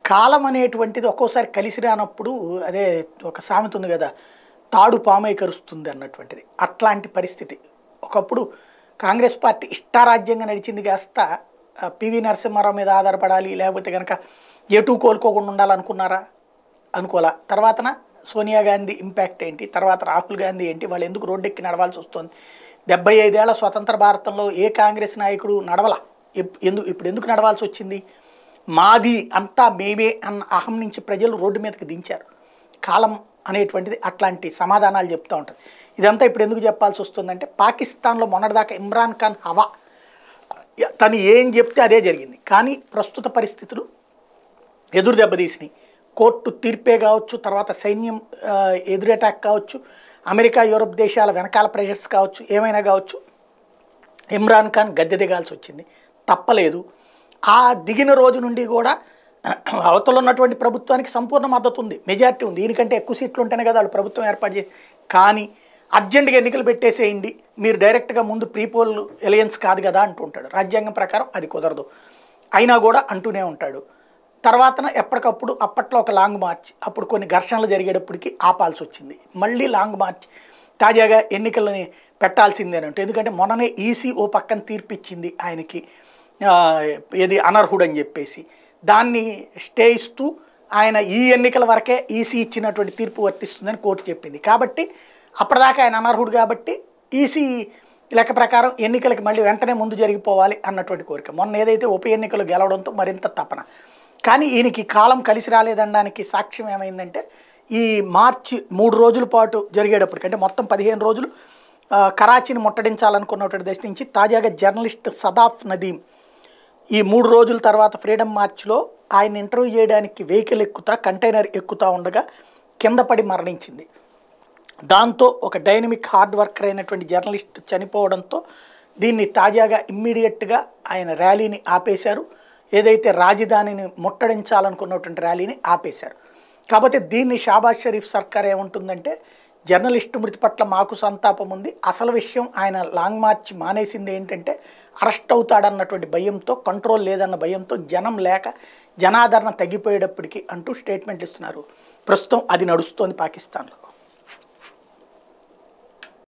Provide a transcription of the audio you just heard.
కాలం అనేటువంటిది ఒక్కోసారి కలిసి రానప్పుడు అదే ఒక సామెత ఉంది కదా తాడు పామై కరుస్తుంది అన్నటువంటిది అట్లాంటి పరిస్థితి ఒకప్పుడు కాంగ్రెస్ పార్టీ ఇష్టారాజ్యంగా నడిచింది కాస్త ఆ, పివి నరసింహారావు మీద ఆధారపడాలి లేకపోతే కనుక ఎటు కోలుకోకుండా ఉండాలనుకున్నారా అనుకోలే తర్వాతన సోనియా గాంధీ ఇంపాక్ట్ ఏంటి తర్వాత రాహుల్ గాంధీ ఏంటి వాళ్ళు ఎందుకు రోడ్డెక్కి నడవాల్సి వస్తుంది డెబ్బై ఐదేళ్ల స్వతంత్ర భారతంలో ఏ కాంగ్రెస్ నాయకుడు నడవల ఎప్- ఎందుకు ఇప్పుడు ఎందుకు నడవాల్సి వచ్చింది మాది అంతా మేమే అన్న అహం నుంచి ప్రజలు రోడ్డు మీదకి దించారు కాలం అనేటువంటిది అట్లాంటి సమాధానాలు చెప్తూ ఉంటుంది ఇదంతా ఇప్పుడు ఎందుకు చెప్పాల్సి వస్తుందంటే పాకిస్తాన్లో మొన్నటిదాకా ఇమ్రాన్ ఖాన్ హవా తను ఏం చెప్తే అదే జరిగింది కానీ ప్రస్తుత పరిస్థితులు ఎదురు దెబ్బతీసినాయి కోర్టు తీర్పే కావచ్చు తర్వాత సైన్యం ఆ, ఎదురు అటాక్ కావచ్చు అమెరికా యూరప్ దేశాల వెనకాల ప్రెషర్స్ కావచ్చు ఏమైనా కావచ్చు ఇమ్రాన్ ఖాన్ గద్దె దిగాల్సి వచ్చింది తప్పలేదు ఆ దిగిన రోజు నుండి కూడా అవతల ఉన్నటువంటి ప్రభుత్వానికి సంపూర్ణ మద్దతు ఉంది మెజారిటీ ఉంది దీనికంటే ఎక్కువ సీట్లు ఉంటేనే కదా వాళ్ళు ప్రభుత్వం ఏర్పాటు చేసి కానీ అర్జెంటుగా ఎన్నికలు పెట్టేసేయండి మీరు డైరెక్ట్గా ముందు ప్రీపోల్ ఎలయన్స్ కాదు కదా అంటుంటాడు రాజ్యాంగం ప్రకారం అది కుదరదు అయినా కూడా అంటూనే ఉంటాడు తర్వాతన ఎప్పటికప్పుడు అప్పట్లో ఒక లాంగ్ మార్చ్ అప్పుడు కొన్ని ఘర్షణలు జరిగేటప్పటికి ఆపాల్సి వచ్చింది మళ్ళీ లాంగ్ మార్చ్ తాజాగా ఎన్నికలని పెట్టాల్సిందేనంటే ఎందుకంటే మొన్ననే ఈసీ ఓ పక్కన తీర్పు ఇచ్చింది ఆయనకి ఆ, ఏది అనర్హుడు అని చెప్పేసి దాన్ని స్టే ఇస్తూ ఆయన ఈ ఎన్నికల వరకే ఈసీ ఇచ్చినటువంటి తీర్పు వర్తిస్తుందని కోర్టు చెప్పింది కాబట్టి అప్పటిదాకా ఆయన అనర్హుడు కాబట్టి ఈసీ లెక్క ప్రకారం ఎన్నికలకి మళ్ళీ వెంటనే ముందు జరిగిపోవాలి అన్నటువంటి కోరిక మొన్న ఏదైతే ఉప ఎన్నికలు గెలవడంతో మరింత తపన కానీ ఈయనకి కాలం కలిసి రాలేదనడానికి సాక్ష్యం ఏమైందంటే ఈ మార్చి మూడు రోజుల పాటు జరిగేటప్పటికి అంటే మొత్తం పదిహేను రోజులు ఆ, కరాచీని ముట్టడించాలనుకున్నటువంటి దశ నుంచి తాజాగా జర్నలిస్ట్ సదాఫ్ నదీం ఈ మూడు రోజుల తర్వాత ఫ్రీడమ్ మార్చ్లో ఆయన ఇంటర్వ్యూ చేయడానికి వెహికల్ ఎక్కుతా కంటైనర్ ఎక్కుతా ఉండగా కింద పడి మరణించింది దాంతో ఒక డైనమిక్ హార్డ్ వర్కర్ అయినటువంటి జర్నలిస్ట్ చనిపోవడంతో దీన్ని తాజాగా ఇమ్మీడియట్గా ఆయన ర్యాలీని ఆపేశారు ఏదైతే రాజధానిని ముట్టడించాలనుకున్నటువంటి ర్యాలీని ఆపేశారు కాకపోతే దీన్ని షాబాజ్ షరీఫ్ సర్కార్ ఏమంటుందంటే జర్నలిస్టు మృతి పట్ల మాకు సంతాపం ఉంది అసలు విషయం ఆయన లాంగ్ మార్చ్ మానేసింది ఏంటంటే అరెస్ట్ అవుతాడన్నటువంటి భయంతో కంట్రోల్ లేదన్న భయంతో జనం లేక జనాదరణ తగ్గిపోయేటప్పటికి అంటూ స్టేట్మెంట్ ఇస్తున్నారు ప్రస్తుతం అది నడుస్తోంది పాకిస్తాన్లో